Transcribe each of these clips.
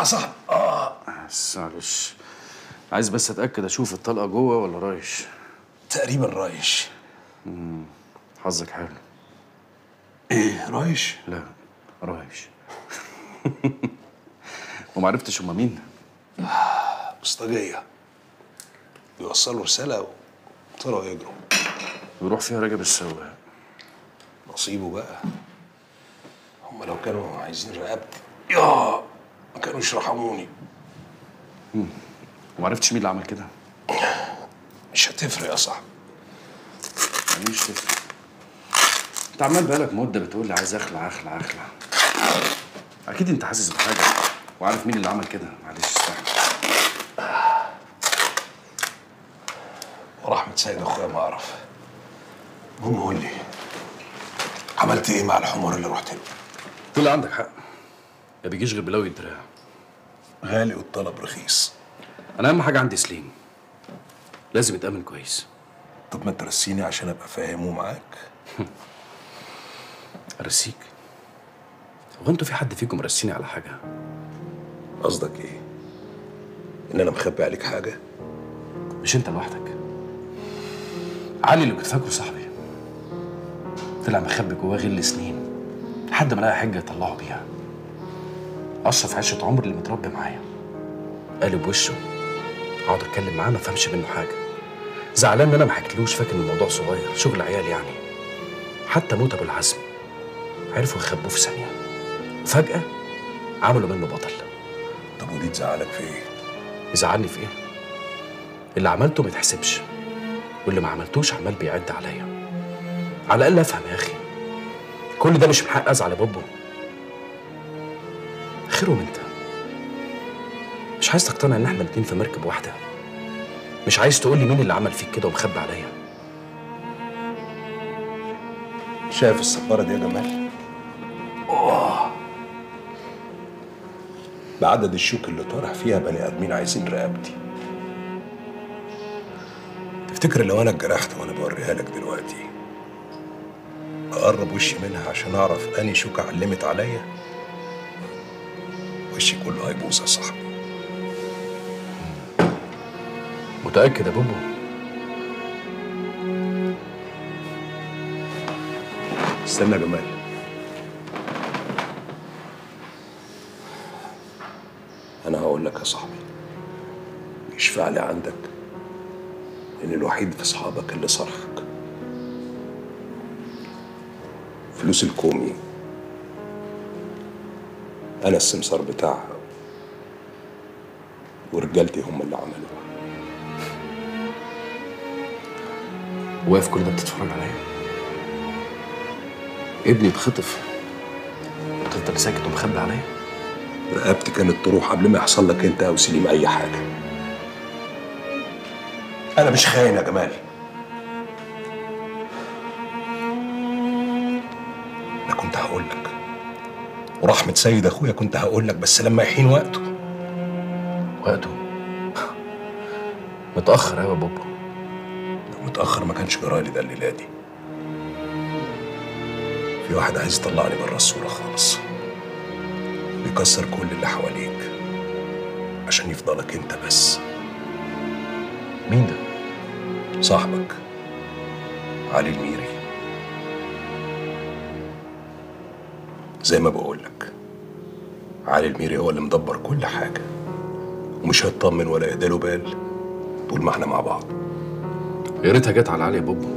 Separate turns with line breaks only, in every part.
صاحبي اه
بس معلش عايز بس اتاكد اشوف الطلقه جوه ولا رايش
تقريبا رايش
حظك حلو
ايه رايش
لا رايش ومعرفتش هما مين
بسطجيه بيوصلوا رساله وطلعوا يجروا
ويروح فيها رجب السواق
نصيبه بقى هم لو كانوا عايزين رقبتي يا ما كانوش رحموني
ومعرفتش مين اللي عمل كده
مش هتفرق يا صاحبي
ماليش تفرق انت عمال بقالك مده بتقول لي عايز اخلع اخلع اخلع اكيد انت حاسس بحاجه وعارف مين اللي عمل كده معلش استحمل
ورحمة سيد اخويا ما اعرف المهم قول لي عملت ايه مع الحمار اللي رحت له
طلع عندك حق ما بيجيش غير بلاوي الدراع
غالي والطلب رخيص
انا اهم حاجه عندي سليم لازم يتامن كويس
طب ما ترسيني عشان ابقى فاهمه معاك
ارسيك هو انتوا في حد فيكم رسيني على حاجه
قصدك ايه ان انا مخبي عليك حاجه
مش انت لوحدك علي اللي كنت فاكره صاحبي طلع مخبي جواه غل سنين لحد ما لقى حجه يطلعه بيها اشرف عشره عمر اللي متربي معايا قالب وشه اقعد اتكلم معاه ما فهمش منه حاجه زعلان ان انا ما حكيتلوش فاكر ان الموضوع صغير شغل عيال يعني حتى موت ابو العزم عرفوا يخبوه في ثانيه فجاه عملوا منه بطل
طب ودي تزعلك في ايه
يزعلني في ايه؟ اللي عملته ما يتحسبش واللي ما عملتوش عمال بيعد عليا على الاقل افهم يا اخي كل ده مش من حق ازعل يا بابا خيرهم انت مش عايز تقتنع ان احنا الاتنين في مركب واحده مش عايز تقول لي مين اللي عمل فيك كده ومخبي عليا
شايف السفاره دي يا جمال اوه بعدد الشوك اللي طارح فيها بني ادمين عايزين رقبتي تفتكر لو انا اتجرحت وانا بوريها لك دلوقتي اقرب وشي منها عشان اعرف اني شوكه علمت عليا وشي كله هيبوظ يا صاحبي
متاكد يا بابا
استنى يا جمال انا هقول لك يا صاحبي يشفع لي عندك ان الوحيد في اصحابك اللي صرحك فلوس الكومي انا السمسار بتاعها ورجالتي هم اللي عملوها
واقف كل ده بتتفرج عليا ابني اتخطف وتفضل ساكت ومخبي عليا
رقبتي كانت تروح قبل ما يحصل لك انت او سليم اي حاجه انا مش خاين يا جمال انا كنت هقول لك ورحمة سيد اخويا كنت هقول لك بس لما يحين وقته
وقته متاخر قوي يا بابا
لو متاخر ما كانش جرالي ده الليله دي في واحد عايز يطلعني بره الصوره خالص بيكسر كل اللي حواليك عشان يفضلك انت بس
مين ده
صاحبك علي الميري زي ما بقولك علي الميري هو اللي مدبر كل حاجة ومش هيطمن ولا يهداله بال طول ما احنا مع بعض
يا ريتها جت على علي يا بابا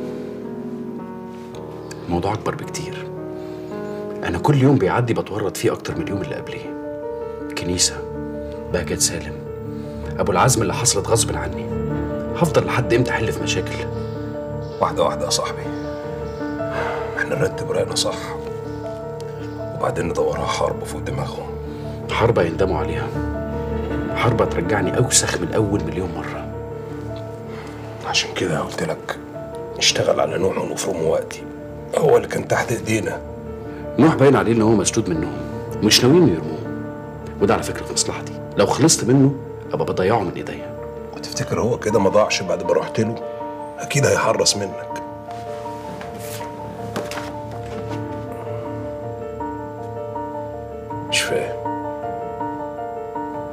الموضوع اكبر بكتير انا كل يوم بيعدي بتورط فيه اكتر من اليوم اللي قبليه كنيسه بهجت سالم ابو العزم اللي حصلت غصب عني هفضل لحد امتى احل في مشاكل
واحدة واحدة يا صاحبي احنا نرتب رأينا صح وبعدين ندورها حرب فوق دماغهم
حرب يندموا عليها حرب هترجعني اوسخ من اول مليون مره
عشان كده قلت لك نشتغل على نوح ونفرمه وقتي هو اللي كان تحت ايدينا
نوح باين عليه ان هو مسدود منهم ومش ناويين يرموه وده على فكره في مصلحتي لو خلصت منه ابقى بضيعه من ايديا
وتفتكر هو كده ما ضاعش بعد ما رحت له اكيد هيحرص منك مش فاهم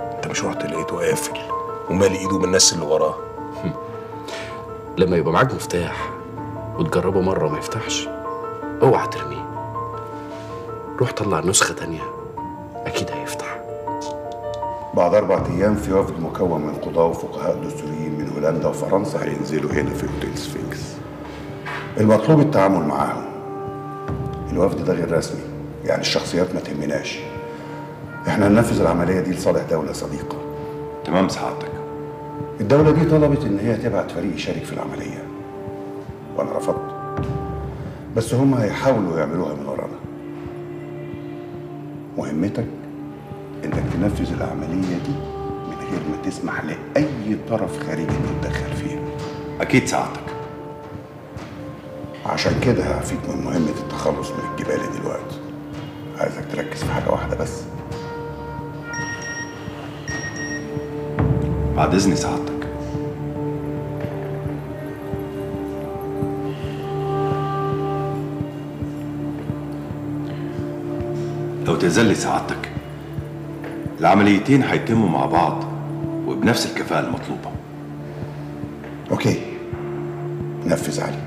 وقافل ومالي ايده من الناس اللي وراه
لما يبقى معاك مفتاح وتجربه مرة ما يفتحش اوعى ترميه روح طلع نسخة تانية أكيد هيفتح
بعد أربع أيام في وفد مكون من قضاة وفقهاء دستوريين من هولندا وفرنسا هينزلوا هنا في أوتيل سفينكس. المطلوب التعامل معاهم. الوفد ده غير رسمي، يعني الشخصيات ما تهمناش. احنا هننفذ العملية دي لصالح دولة صديقة.
تمام سعادتك
الدولة دي طلبت إن هي تبعت فريق يشارك في العملية. وأنا رفضت. بس هم هيحاولوا يعملوها من ورانا. مهمتك إنك تنفذ العملية دي من غير ما تسمح لأي طرف خارجي إنه يتدخل فيها.
اكيد سعادتك
عشان كده هعفيك من مهمة التخلص من الجبال دلوقتي. عايزك تركز في حاجة واحدة بس.
بعد اذن سعادتك لو تزلي سعادتك العمليتين هيتموا مع بعض وبنفس الكفاءة المطلوبة
أوكي. نفذ علي.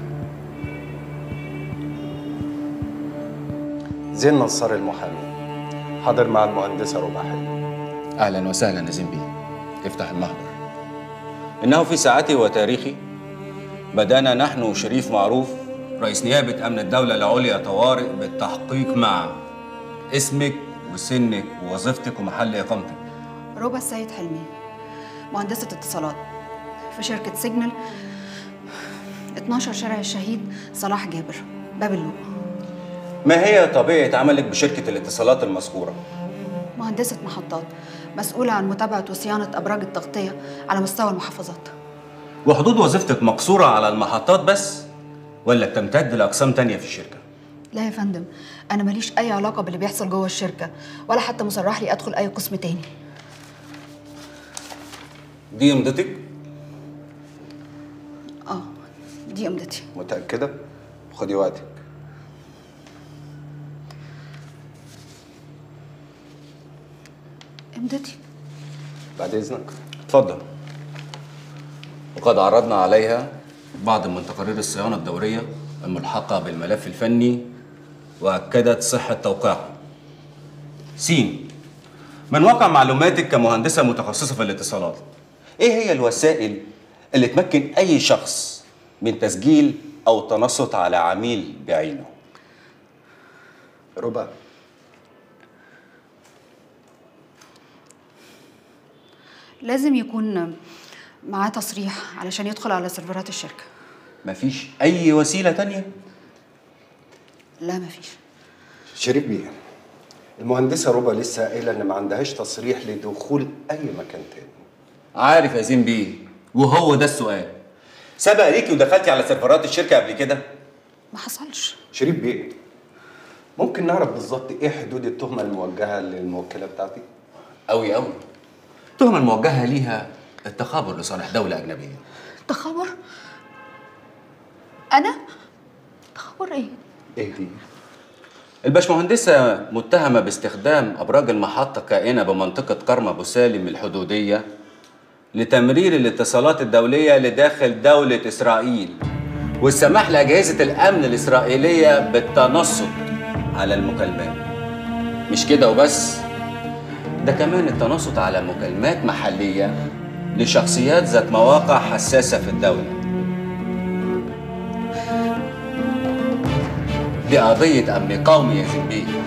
زين نصار المحامي حاضر مع المهندسة ربع حلمي
اهلا وسهلا نزيم بيه افتح المحضر
إنه في ساعتي وتاريخي بدأنا نحن وشريف معروف رئيس نيابة أمن الدولة العليا طوارئ بالتحقيق مع اسمك وسنك ووظيفتك ومحل إقامتك
ربى السيد حلمي مهندسة اتصالات في شركة سيجنال 12 شارع الشهيد صلاح جابر باب اللوق
ما هي طبيعة عملك بشركة الاتصالات المذكورة؟
مهندسة محطات مسؤولة عن متابعة وصيانة أبراج التغطية على مستوى المحافظات
وحدود وظيفتك مقصورة على المحطات بس ولا بتمتد لأقسام تانية في الشركة؟
لا يا فندم أنا ماليش أي علاقة باللي بيحصل جوه الشركة ولا حتى مصرح لي أدخل أي قسم تاني
دي امضتك؟
آه دي أمضتي
متأكدة؟ خدي وقتك
أمضتي
بعد إذنك
اتفضل وقد عرضنا عليها بعض من تقارير الصيانة الدورية الملحقة بالملف الفني وأكدت صحة توقيعها سين من واقع معلوماتك كمهندسة متخصصة في الاتصالات إيه هي الوسائل اللي تمكن أي شخص من تسجيل أو تنصت على عميل بعينه
ربع
لازم يكون معاه تصريح علشان يدخل على سيرفرات الشركة
مفيش أي وسيلة تانية
لا مفيش
شريف بيه المهندسة ربع لسه قايلة إن ما عندهاش تصريح لدخول أي مكان تاني
عارف يا زين بيه وهو ده السؤال سبق ليكي ودخلتي على سيرفرات الشركة قبل كده؟
ما حصلش
شريف بيه ممكن نعرف بالظبط إيه حدود التهمة الموجهة للموكلة بتاعتي؟
أوي أوي التهمة الموجهة ليها التخابر لصالح دولة أجنبية
تخبر أنا تخبر إيه
إيه دي؟
الباشمهندسة متهمة باستخدام أبراج المحطة كائنة بمنطقة كرم أبو سالم الحدودية لتمرير الاتصالات الدولية لداخل دولة إسرائيل والسماح لأجهزة الأمن الإسرائيلية بالتنصت على المكالمات مش كده وبس ده كمان التنصت على مكالمات محلية لشخصيات ذات مواقع حساسة في الدولة دي قضية أمن قومي يا زنبيه